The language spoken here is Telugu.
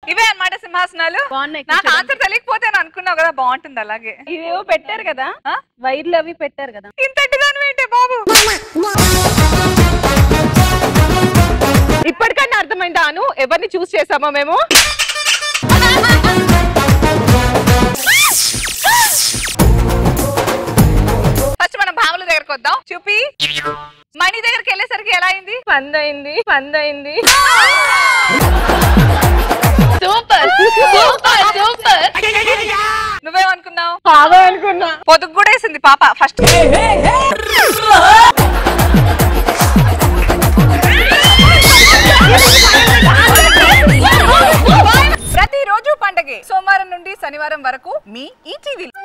ఇవే అన్నమాట సింహాసనాలు బాగున్నాయి నాకు కూర్చోడానికి. ఆన్సర్ తెలియకపోతే అని అనుకున్నావు కదా బాగుంటుంది అలాగే ఇవేవో పెట్టారు కదా ఆ? వైర్లు అవి పెట్టారు కదా ఇంతటి దాని ఏంటి బాబు ఇప్పటికన్నా అర్థమైందా అను ఎవరిని చూస్ చేసామో మేము ఫస్ట్ మనం భావుల దగ్గరకు వద్దాం చూపి మణి దగ్గరికి వెళ్ళేసరికి ఎలా అయింది పందైంది పందైంది సూపర్ సూపర్ సూపర్ నువ్వేమనుకున్నావు బాగా అనుకున్నా పొదుగు కూడా వేసింది పాప ఫస్ట్ ప్రతిరోజు పండగే సోమవారం నుండి శనివారం వరకు మీ ఈ టీవీలో